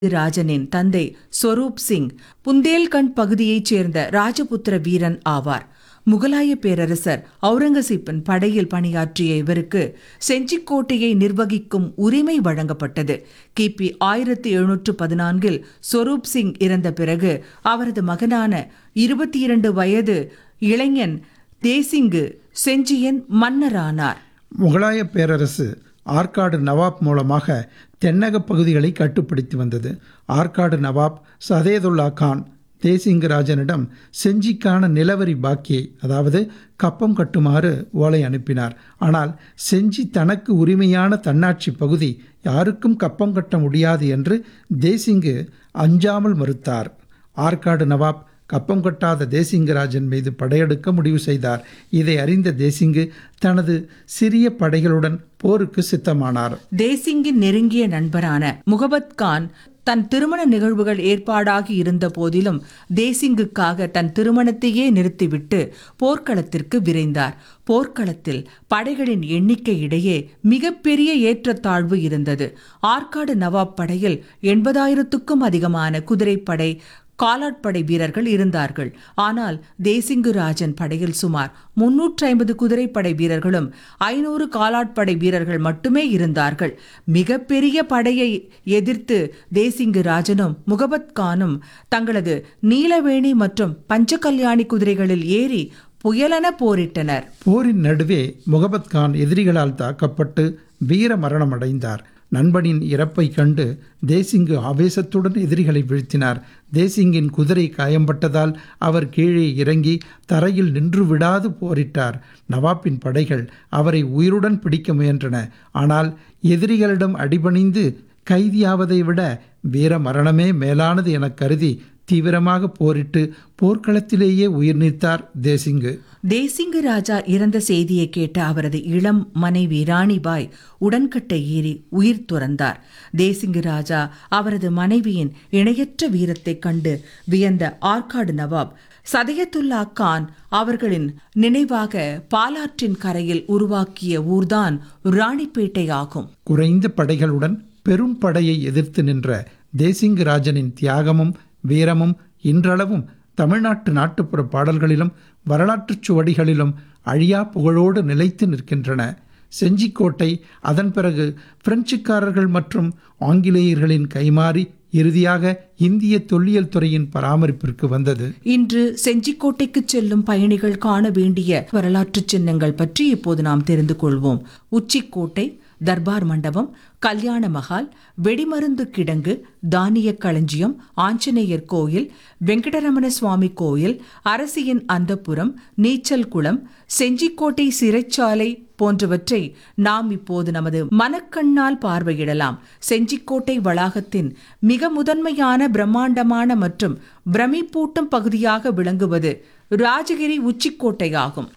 ராஜனின் தந்தை ஸ்வரூப் சிங் புந்தேல்கண்ட் பகுதியைச் சேர்ந்த ராஜபுத்திர வீரன் ஆவார் முகலாய பேரரசர் அவுரங்கசீப்பின் படையில் பணியாற்றிய இவருக்கு செஞ்சிக்கோட்டையை நிர்வகிக்கும் உரிமை வழங்கப்பட்டது கிபி ஆயிரத்தி எழுநூற்று பதினான்கில் ஸ்வரூப் சிங் இறந்த பிறகு அவரது மகனான இருபத்தி இரண்டு வயது இளைஞன் தேசிங்கு செஞ்சியன் மன்னரானார் முகலாய பேரரசு ஆற்காடு நவாப் மூலமாக தென்னக பகுதிகளை கட்டுப்படுத்தி வந்தது ஆற்காடு நவாப் சதேதுல்லா கான் தேசிங்கராஜனிடம் செஞ்சிக்கான நிலவரி பாக்கியை அதாவது கப்பம் கட்டுமாறு ஓலை அனுப்பினார் ஆனால் செஞ்சி தனக்கு உரிமையான தன்னாட்சி பகுதி யாருக்கும் கப்பம் கட்ட முடியாது என்று தேசிங்கு அஞ்சாமல் மறுத்தார் ஆற்காடு நவாப் கப்பம் கட்டாத தேசிங்கராஜன் மீது படையெடுக்க முடிவு செய்தார் இதை அறிந்த தேசிங்கு தனது சிறிய படைகளுடன் போருக்கு சித்தமானார் தேசிங்கின் நெருங்கிய நண்பரான முகபத் கான் தன் திருமண நிகழ்வுகள் ஏற்பாடாகி இருந்த போதிலும் தேசிங்குக்காக தன் திருமணத்தையே நிறுத்திவிட்டு போர்க்களத்திற்கு விரைந்தார் போர்க்களத்தில் படைகளின் எண்ணிக்கை இடையே மிகப்பெரிய ஏற்றத்தாழ்வு இருந்தது ஆற்காடு நவாப் படையில் எண்பதாயிரத்துக்கும் அதிகமான குதிரைப்படை காலாட்படை வீரர்கள் இருந்தார்கள் ஆனால் தேசிங்கு ராஜன் படையில் சுமார் முன்னூற்றி ஐம்பது குதிரைப்படை வீரர்களும் ஐநூறு காலாட்படை வீரர்கள் மட்டுமே இருந்தார்கள் மிகப்பெரிய படையை எதிர்த்து தேசிங்கு ராஜனும் முகபத் கானும் தங்களது நீலவேணி மற்றும் பஞ்சகல்யாணி குதிரைகளில் ஏறி புயலென போரிட்டனர் போரின் நடுவே முகபத் கான் எதிரிகளால் தாக்கப்பட்டு வீர மரணம் அடைந்தார் நண்பனின் இறப்பை கண்டு தேசிங்கு ஆவேசத்துடன் எதிரிகளை வீழ்த்தினார் தேசிங்கின் குதிரை காயம்பட்டதால் அவர் கீழே இறங்கி தரையில் நின்று விடாது போரிட்டார் நவாப்பின் படைகள் அவரை உயிருடன் பிடிக்க முயன்றன ஆனால் எதிரிகளிடம் அடிபணிந்து கைதியாவதை விட வீர மரணமே மேலானது என கருதி தீவிரமாக போரிட்டு போர்க்களத்திலேயே உயிர் நீத்தார் தேசிங்கு தேசிங்கு ராஜா இறந்த செய்தியை கேட்ட அவரது இளம் மனைவி ராணிபாய் உடன்கட்டை ஏறி உயிர் துறந்தார் தேசிங்கு ராஜா அவரது மனைவியின் இணையற்ற வீரத்தைக் கண்டு வியந்த ஆற்காடு நவாப் சதயத்துல்லா கான் அவர்களின் நினைவாக பாலாற்றின் கரையில் உருவாக்கிய ஊர்தான் ராணிப்பேட்டை ஆகும் குறைந்த படைகளுடன் பெரும் படையை எதிர்த்து நின்ற தேசிங்கு ராஜனின் தியாகமும் வீரமும் இன்றளவும் தமிழ்நாட்டு நாட்டுப்புற பாடல்களிலும் வரலாற்றுச் சுவடிகளிலும் அழியா புகழோடு நிலைத்து நிற்கின்றன செஞ்சிக்கோட்டை அதன் பிறகு பிரெஞ்சுக்காரர்கள் மற்றும் ஆங்கிலேயர்களின் கைமாறி இறுதியாக இந்திய தொல்லியல் துறையின் பராமரிப்பிற்கு வந்தது இன்று செஞ்சிக்கோட்டைக்கு செல்லும் பயணிகள் காண வேண்டிய வரலாற்று சின்னங்கள் பற்றி இப்போது நாம் தெரிந்து கொள்வோம் உச்சிக்கோட்டை தர்பார் மண்டபம் கல்யாண மகால் வெடிமருந்து கிடங்கு தானிய களஞ்சியம் ஆஞ்சநேயர் கோயில் வெங்கடரமண சுவாமி கோயில் அரசியின் அந்தப்புரம் நீச்சல் குளம் செஞ்சிக்கோட்டை சிறைச்சாலை போன்றவற்றை நாம் இப்போது நமது மனக்கண்ணால் பார்வையிடலாம் செஞ்சிக்கோட்டை வளாகத்தின் மிக முதன்மையான பிரம்மாண்டமான மற்றும் பிரமிப்பூட்டும் பகுதியாக விளங்குவது ராஜகிரி உச்சிக்கோட்டை ஆகும்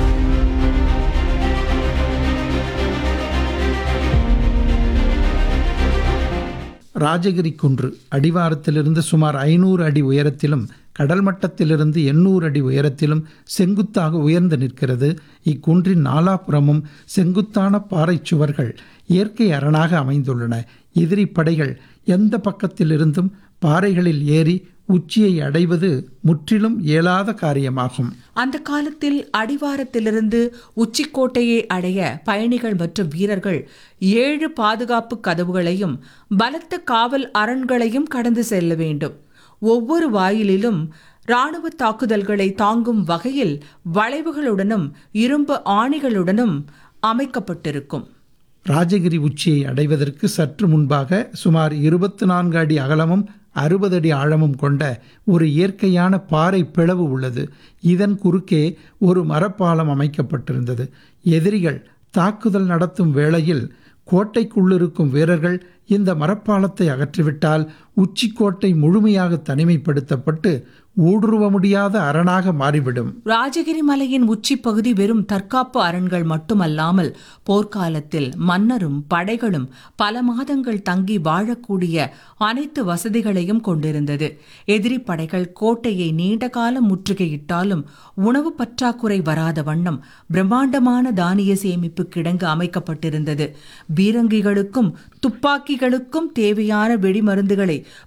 ராஜகிரி குன்று அடிவாரத்திலிருந்து சுமார் ஐநூறு அடி உயரத்திலும் கடல் மட்டத்திலிருந்து எண்ணூறு அடி உயரத்திலும் செங்குத்தாக உயர்ந்து நிற்கிறது இக்குன்றின் நாலாபுறமும் செங்குத்தான பாறைச் சுவர்கள் இயற்கை அரணாக அமைந்துள்ளன எதிரி படைகள் எந்த பக்கத்திலிருந்தும் பாறைகளில் ஏறி உச்சியை அடைவது முற்றிலும் இயலாத காரியமாகும் அந்த காலத்தில் அடிவாரத்திலிருந்து உச்சிக்கோட்டையை அடைய பயணிகள் மற்றும் வீரர்கள் ஏழு பாதுகாப்பு கதவுகளையும் பலத்த காவல் அரண்களையும் கடந்து செல்ல வேண்டும் ஒவ்வொரு வாயிலிலும் இராணுவ தாக்குதல்களை தாங்கும் வகையில் வளைவுகளுடனும் இரும்பு ஆணிகளுடனும் அமைக்கப்பட்டிருக்கும் ராஜகிரி உச்சியை அடைவதற்கு சற்று முன்பாக சுமார் இருபத்தி நான்கு அடி அகலமும் அறுபது அடி ஆழமும் கொண்ட ஒரு இயற்கையான பாறை பிளவு உள்ளது இதன் குறுக்கே ஒரு மரப்பாலம் அமைக்கப்பட்டிருந்தது எதிரிகள் தாக்குதல் நடத்தும் வேளையில் கோட்டைக்குள்ளிருக்கும் வீரர்கள் இந்த மரப்பாலத்தை அகற்றிவிட்டால் உச்சிக்கோட்டை முழுமையாக தனிமைப்படுத்தப்பட்டு ஊடுருவ முடியாத அரணாக மாறிவிடும் ராஜகிரி மலையின் உச்சிப்பகுதி வெறும் தற்காப்பு அரண்கள் மட்டுமல்லாமல் போர்க்காலத்தில் மன்னரும் படைகளும் பல மாதங்கள் தங்கி வாழக்கூடிய அனைத்து வசதிகளையும் கொண்டிருந்தது எதிரி படைகள் கோட்டையை நீண்ட காலம் முற்றுகையிட்டாலும் உணவு பற்றாக்குறை வராத வண்ணம் பிரம்மாண்டமான தானிய சேமிப்பு கிடங்கு அமைக்கப்பட்டிருந்தது பீரங்கிகளுக்கும் துப்பாக்கிகளுக்கும் தேவையான வெடிமருந்துகளை